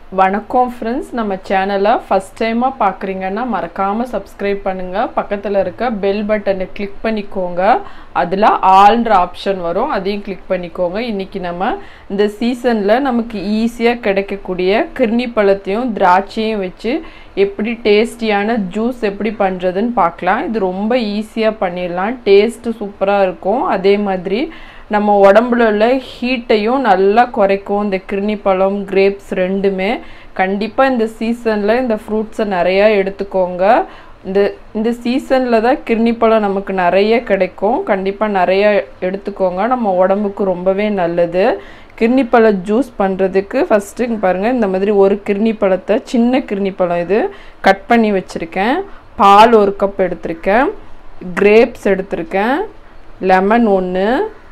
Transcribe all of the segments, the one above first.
வணக்கம் ஃப்ரெண்ட்ஸ் நம்ம சேனலை ஃபஸ்ட் டைமாக பார்க்குறீங்கன்னா மறக்காமல் சப்ஸ்கிரைப் பண்ணுங்கள் பக்கத்தில் இருக்க பெல் பட்டனை கிளிக் பண்ணிக்கோங்க அதில் ஆல்ன்ற ஆப்ஷன் வரும் அதையும் கிளிக் பண்ணிக்கோங்க இன்றைக்கி நம்ம இந்த சீசனில் நமக்கு ஈஸியாக கிடைக்கக்கூடிய கிர்னி பழத்தையும் திராட்சையும் வச்சு எப்படி டேஸ்டியான ஜூஸ் எப்படி பண்ணுறதுன்னு பார்க்கலாம் இது ரொம்ப ஈஸியாக பண்ணிடலாம் டேஸ்ட்டு சூப்பராக இருக்கும் அதே மாதிரி நம்ம உடம்புல உள்ள ஹீட்டையும் நல்லா குறைக்கும் இந்த கிருணி பழம் கிரேப்ஸ் ரெண்டுமே கண்டிப்பாக இந்த சீசனில் இந்த ஃப்ரூட்ஸை நிறையா எடுத்துக்கோங்க இந்த இந்த சீசனில் தான் கிருணி பழம் நமக்கு நிறைய கிடைக்கும் கண்டிப்பாக நிறைய எடுத்துக்கோங்க நம்ம உடம்புக்கு ரொம்பவே நல்லது கிருணி பழ ஜூஸ் பண்ணுறதுக்கு ஃபஸ்ட்டு இங்கே பாருங்கள் இந்த மாதிரி ஒரு கிருணி பழத்தை சின்ன கிருணி பழம் இது கட் பண்ணி வச்சுருக்கேன் பால் ஒரு கப் எடுத்திருக்கேன் கிரேப்ஸ் எடுத்திருக்கேன் லெமன் ஒன்று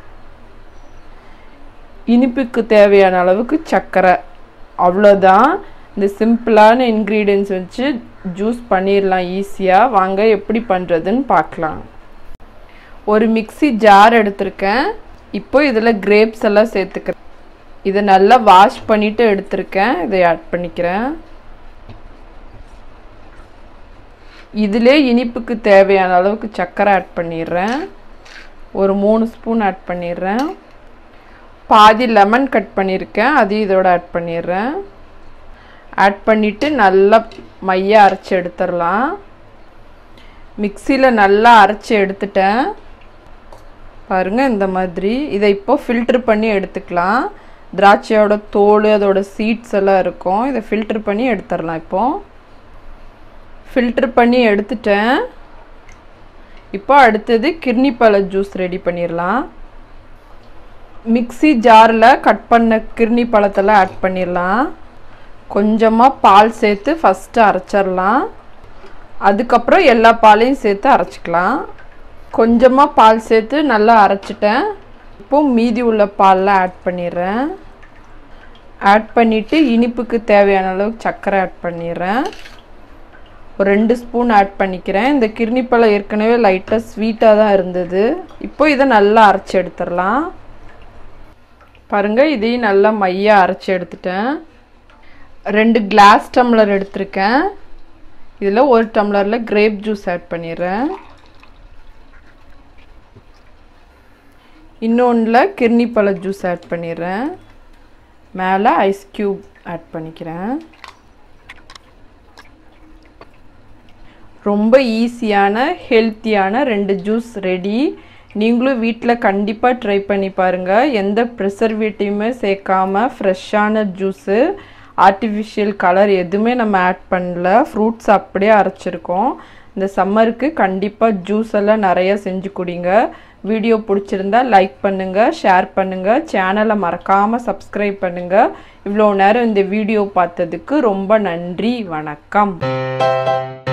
இனிப்புக்கு தேவையான அளவுக்கு சர்க்கரை அவ்வளோதான் இந்த சிம்பிளான இன்க்ரீடியன்ஸ் வச்சு ஜூஸ் பண்ணிடலாம் ஈஸியாக வாங்க எப்படி பண்ணுறதுன்னு பார்க்கலாம் ஒரு மிக்சி ஜார் எடுத்திருக்கேன் இப்போ இதில் கிரேப்ஸ் எல்லாம் சேர்த்துக்கிறேன் இதை நல்லா வாஷ் பண்ணிவிட்டு எடுத்திருக்கேன் இதை ஆட் பண்ணிக்கிறேன் இதிலே இனிப்புக்கு தேவையான அளவுக்கு சர்க்கரை ஆட் பண்ணிடுறேன் ஒரு மூணு ஸ்பூன் ஆட் பண்ணிடுறேன் பாதி லெமன் கட் பண்ணியிருக்கேன் அதையும் இதோட ஆட் பண்ணிடுறேன் ஆட் பண்ணிவிட்டு நல்லா மைய அரைச்சி எடுத்துடலாம் மிக்சியில் நல்லா அரைச்சி எடுத்துட்டேன் பாருங்கள் இந்த மாதிரி இதை இப்போ ஃபில்ட்ரு பண்ணி எடுத்துக்கலாம் திராட்சையோட தோல் அதோட சீட்ஸ் எல்லாம் இருக்கும் இதை ஃபில்ட்ரு பண்ணி எடுத்துடலாம் இப்போ ஃபில்ட்ரு பண்ணி எடுத்துட்டேன் இப்போ அடுத்தது கிர்னி பழ ஜூஸ் ரெடி பண்ணிடலாம் மிக்சி ஜாரில் கட் பண்ண கிர்னி பழத்தெல்லாம் ஆட் பண்ணிடலாம் கொஞ்சமாக பால் சேர்த்து ஃபஸ்ட்டு அரைச்சிடலாம் அதுக்கப்புறம் எல்லா பாலையும் சேர்த்து அரைச்சிக்கலாம் கொஞ்சமாக பால் சேர்த்து நல்லா அரைச்சிட்டேன் இப்போ மீதி உள்ள பால்லாம் ஆட் பண்ணிடுறேன் ஆட் பண்ணிவிட்டு இனிப்புக்கு தேவையான அளவுக்கு சர்க்கரை ஆட் பண்ணிடுறேன் ஒரு ரெண்டு ஸ்பூன் ஆட் பண்ணிக்கிறேன் இந்த கிர்னி பழம் ஏற்கனவே லைட்டாக ஸ்வீட்டாக தான் இருந்தது இப்போ இதை நல்லா அரைச்சி எடுத்துடலாம் பாருங்கள் இதையும் நல்லா மையாக அரைச்சி எடுத்துட்டேன் ரெண்டு கிளாஸ் டம்ளர் எடுத்திருக்கேன் இதில் ஒரு டம்ளரில் கிரேப் ஜூஸ் ஆட் பண்ணிடுறேன் இன்னொன்றில் கிர்னி பழ ஜூஸ் ஆட் பண்ணிடுறேன் மேலே ஐஸ் க்யூப் ஆட் பண்ணிக்கிறேன் ரொம்ப ஈஸியான ஹெல்த்தியான ரெண்டு ஜூஸ் ரெடி நீங்களும் வீட்டில் கண்டிப்பாக ட்ரை பண்ணி பாருங்கள் எந்த ப்ரிசர்வேட்டிவுமே சேர்க்காம ஃப்ரெஷ்ஷான ஜூஸு ஆர்டிஃபிஷியல் கலர் எதுவுமே நம்ம ஆட் பண்ணல ஃப்ரூட்ஸ் அப்படியே அரைச்சிருக்கோம் இந்த சம்மருக்கு கண்டிப்பாக ஜூஸ் எல்லாம் நிறைய செஞ்சு குடிங்க வீடியோ பிடிச்சிருந்தா லைக் பண்ணுங்கள் ஷேர் பண்ணுங்கள் சேனலை மறக்காமல் சப்ஸ்கிரைப் பண்ணுங்கள் இவ்வளோ நேரம் இந்த வீடியோ பார்த்ததுக்கு ரொம்ப நன்றி வணக்கம்